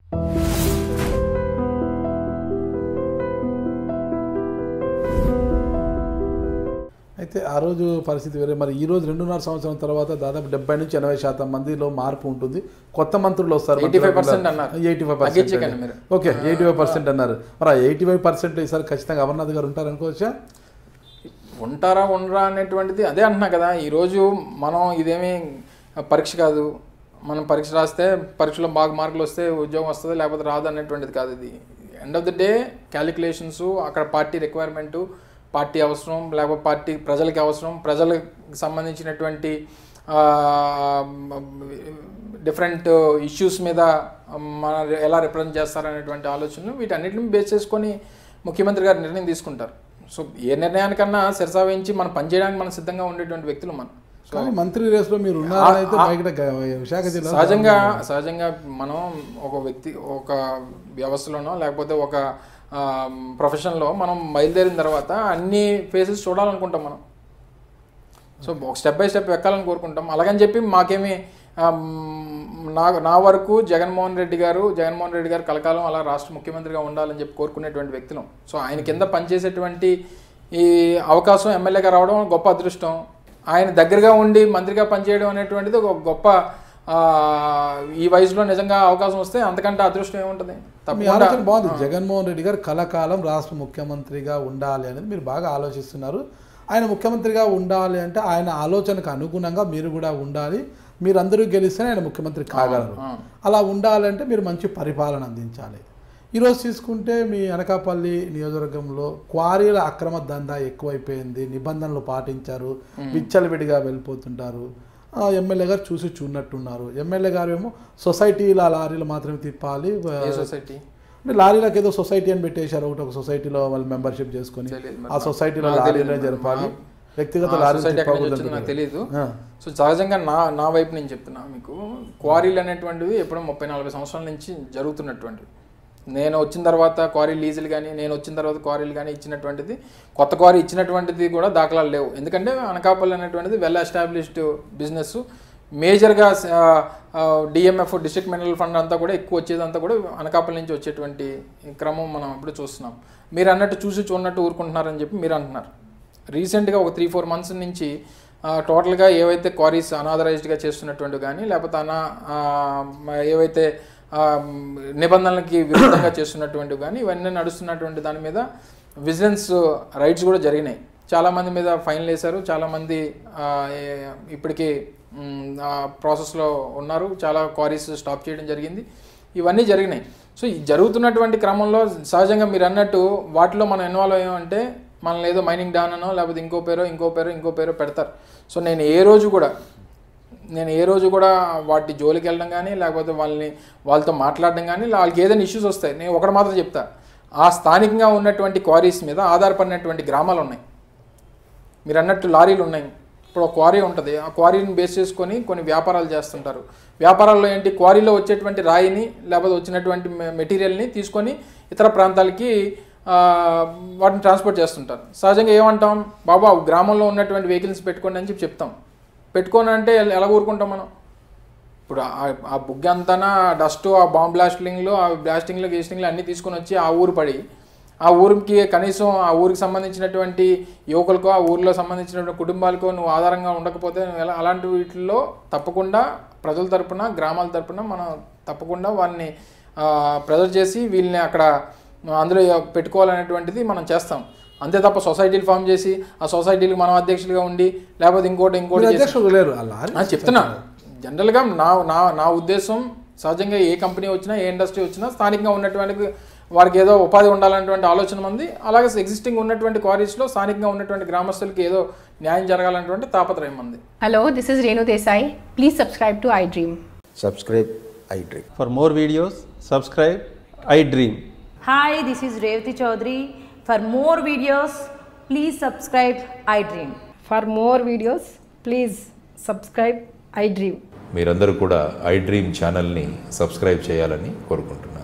అయితే ఆ రోజు పరిస్థితి వేరే మరి ఈ రోజు రెండున్నర సంవత్సరం తర్వాత దాదాపు డెబ్బై నుంచి ఎనభై శాతం మందిలో మార్పు ఉంటుంది కొత్త మంత్రులు వస్తారు 85% అన్నారు. ఎయిటీ ఫైవ్ తగ్గించకండి మీరు. ఓకే ఎయిటీ ఫైవ్ పర్సెంట్ అన్నారు మరి ఆ ఎయిటీ ఫైవ్ పర్సెంట్ ఈసారి ఖచ్చితంగా అమర్నాథ్ గారు ఉంటారు అనుకోవచ్చా ఉంటారా ఉండరా అనేటువంటిది అదే అంటున్నా కదా ఈరోజు మనం ఇదేమీ పరీక్ష కాదు మనం పరీక్ష రాస్తే పరీక్షలో బాగా మార్కులు వస్తే ఉద్యోగం వస్తుంది లేకపోతే రాదు అనేటువంటిది కాదు ఇది end of the day calculations అక్కడ పార్టీ రిక్వైర్మెంటు పార్టీ అవసరం లేకపోతే పార్టీ ప్రజలకి అవసరం ప్రజలకు సంబంధించినటువంటి డిఫరెంట్ ఇష్యూస్ మీద మన ఎలా రిప్రజెంట్ చేస్తారనేటువంటి ఆలోచనలు వీటన్నిటిని బేస్ చేసుకొని ముఖ్యమంత్రి గారు నిర్ణయం తీసుకుంటారు సో ఏ నిర్ణయానికన్నా శిరసా వహించి మనం పనిచేయడానికి మనం సిద్ధంగా ఉండేటువంటి వ్యక్తులు మనం కానీ మంత్రి రేసులో మీరు ఉన్నారని అయితే బయట గ- విశాఖ జిల్లా సహజంగా సహజంగా మనం ఒక వ్యక్తి ఒక వ్యవస్థలోనో లేకపోతే ఒక ప్రొఫెషన్లో మనం బయలుదేరిన తర్వాత అన్ని ఫేసెస్ చూడాలనుకుంటాం మనం సో ఒక స్టెప్ బై స్టెప్ ఎక్కాలని కోరుకుంటాం అలాగని చెప్పి మాకేమి ఆమ్, నా నా వరకు జగన్మోహన్ రెడ్డి గారు జగన్మోహన్ రెడ్డి గారు కలకాలం అలా రాష్ట్ర ముఖ్యమంత్రిగా ఉండాలని చెప్పి కోరుకునేటువంటి వ్యక్తులం సో ఆయన కింద పనిచేసేటువంటి ఈ అవకాశం ఎమ్మెల్యేగా రావడం గొప్ప అదృష్టం ఆయన దగ్గరగా ఉండి మంత్రిగా పనిచేయడం అనేటువంటిది ఒక గొప్ప ఆ, ఈ వయసులో నిజంగా అవకాశం వస్తే అంతకంటే అదృష్టం ఏముంటుంది మీ తప్పకుండా ఆలోచన బాగుంది జగన్మోహన్ రెడ్డి గారు కలకాలం రాష్ట్ర ముఖ్యమంత్రిగా ఉండాలి అనేది మీరు బాగా ఆలోచిస్తున్నారు ఆయన ముఖ్యమంత్రిగా ఉండాలి అంటే ఆయన ఆలోచనకు అనుగుణంగా మీరు కూడా ఉండాలి మీరందరూ గెలిస్తేనే ఆయన ముఖ్యమంత్రి కాగలరు అలా ఉండాలంటే మీరు మంచి పరిపాలన అందించాలి ఈరోజు తీసుకుంటే మీ అనకాపల్లి నియోజకవర్గంలో క్వారీల అక్రమ దందా ఎక్కువైపోయింది నిబంధనలు పాటించారు విచ్చలవిడిగా వెళ్ళిపోతుంటారు ఆ, ఎమ్మెల్యే గారు చూసి చూడనట్టున్నారు ఎమ్మెల్యే గారు ఏమో సొసైటీల లారీలు మాత్రమే తిప్పాలి ఏ సొసైటీ అంటే లారీలకు ఏదో సొసైటీ అని పెట్టేశారు ఒకటి ఒక సొసైటీలో వాళ్ళు మెంబర్షిప్ చేసుకొని తెలియదు మరి. ఆ సొసైటీలో నాకు లారీలే తెలియదు. జరపాలి మా- వ్యక్తిగత ఆ లారీలు సొసైటీ ఎక్కడి నుంచి తిప్పకూడదు వచ్చిందో నాకు అంటున్నారు. తెలియదు ఆ. సో సహజంగా నా నా వైపు నుంచి చెప్తున్నా మీకు క్వారీలు అనేటువంటివి ఎప్పుడో ముప్పై నలభై సంవత్సరాల నుంచి జరుగుతున్నటువంటివి నేను వచ్చిన తర్వాత క్వారీ లీజులు కానీ నేను వచ్చిన తర్వాత క్వారీలు కానీ ఇచ్చినటువంటిది కొత్త క్వారీ ఇచ్చినటువంటిది కూడా దాఖలాలు లేవు ఎందుకంటే అనకాపల్లి అనేటువంటిది వెల్ ఎస్టాబ్లిష్డ్ బిజినెస్ మేజర్గా డిఎంఎఫ్ డిస్ట్రిక్ట్ మినరల్ ఫండ్ అంతా కూడా ఎక్కువ వచ్చేదంతా కూడా అనకాపల్లి నుంచి వచ్చేటువంటి క్రమం మనం ఇప్పుడు చూస్తున్నాం మీరు అన్నట్టు చూసి చూడనట్టు ఊరుకుంటున్నారని చెప్పి మీరు అంటున్నారు రీసెంట్గా ఒక త్రీ ఫోర్ మంత్స్ నుంచి ఆ, టోటల్గా ఏవైతే క్వారీస్ అనాథరైజ్డ్గా చేస్తున్నటువంటి కానీ లేకపోతే అనా ఆ, మ- ఏవైతే ఆ, మ్, నిబంధనలకి విరుద్ధంగా చేస్తున్నటువంటివి కానీ ఇవన్నీ నడుస్తున్నటువంటి దాని మీద విజిలెన్స్ రైట్స్ కూడా జరిగినాయి చాలామంది మీద ఫైన్లు వేశారు చాలామంది ఆ, ఏ- ఇప్పటికీ మ్, ఆ ప్రాసెస్లో ఉన్నారు చాలా క్వారీస్ స్టాప్ చేయడం జరిగింది ఇవన్నీ జరిగినాయి సో ఈ జరుగుతున్నటువంటి క్రమంలో సహజంగా మీరు అన్నట్టు వాటిలో మనం ఇన్వాల్వ్ అయ్యామంటే మనల్ని ఏదో మైనింగ్ డాన్ అనో లేకపోతే ఇంకో పేరో ఇంకో పేరో ఇంకో పేరో పెడతారు సో నేను ఏ రోజు కూడా నేను ఏ రోజు కూడా వాటి జోలికి వెళ్ళడం కానీ లేకపోతే వాళ్ళని వాళ్ళతో మాట్లాడడం కానీ వాళ్ళకి ఏదైనా ఇష్యూస్ వస్తాయి నేను ఒకటి మాత్రం చెప్తా ఆ స్థానికంగా ఉన్నటువంటి క్వారీస్ మీద ఆధారపడినటువంటి గ్రామాలు ఉన్నాయి మీరు అన్నట్టు లారీలు ఉన్నాయి ఇప్పుడు ఒక క్వారీ ఉంటుంది ఆ క్వారీని బేస్ చేసుకొని కొన్ని వ్యాపారాలు చేస్తుంటారు వ్యాపారాల్లో ఏంటి క్వారీలో వచ్చేటువంటి రాయిని లేకపోతే వచ్చినటువంటి మె- మెటీరియల్ని తీసుకొని ఇతర ప్రాంతాలకి ఆ, వాటిని ట్రాన్స్పోర్ట్ చేస్తుంటారు సహజంగా ఏమంటాం బాబా గ్రామంలో ఉన్నటువంటి వెహికల్స్ పెట్టుకోండి అని చెప్పి చెప్తాం పెట్టుకోని అంటే ఎల- ఎలా ఊరుకుంటాం మనం ఇప్పుడు ఆ- ఆ బుగ్గ అంతా డస్ట్ ఆ బాంబ్ బ్లాస్టింగ్లు ఆ బ్లాస్టింగ్లు గీస్టింగ్లు అన్నీ తీసుకొని వచ్చి ఆ ఊరు పడి ఆ ఊరికి కనీసం ఆ ఊరికి సంబంధించినటువంటి యువకులకో ఆ ఊరిలో సంబంధించినటువంటి కుటుంబాలకో నువ్వు ఆధారంగా ఉండకపోతే నువ్వు ఎలా అలాంటి వీటిల్లో తప్పకుండా ప్రజల తరపున గ్రామాల తరపున మనం తప్పకుండా వారిని ప్రెజర్ చేసి వీళ్ళని అక్కడ అందులో పెట్టుకోవాలనేటువంటిది మనం చేస్తాం అంతే తప్ప సొసైటీలు ఫామ్ చేసి ఆ సొసైటీలకు మనం అధ్యక్షులుగా ఉండి లేకపోతే ఇంకోటి ఇంకోటి మీరు చేసి- అధ్యక్షుడు లేరు ఆ లారీ ఆ, చెప్తున్నా జనరల్గా నా నా నా ఉద్దేశం సహజంగా ఏ కంపెనీ వచ్చినా ఏ ఇండస్ట్రీ వచ్చినా స్థానికంగా ఉన్నటువంటి వారికి ఏదో ఉపాధి ఉండాలనేటువంటి ఆలోచన మంది అలాగే ఎగ్జిస్టింగ్ ఉన్నటువంటి క్వారీస్లో స్థానికంగా ఉన్నటువంటి గ్రామస్తులకి ఏదో న్యాయం జరగాలనేటువంటి తాపత్రయం మంది Hello, this is Renu Desai. Please subscribe to iDream. subscribe iDream. For more videos, subscribe I Dream. Hi, this is Revati Chaudhary. For more videos, please subscribe iDream. For more videos, please subscribe iDream. మీరందరూ కూడా I dream ఛానల్ని subscribe చేయాలని కోరుకుంటున్నాను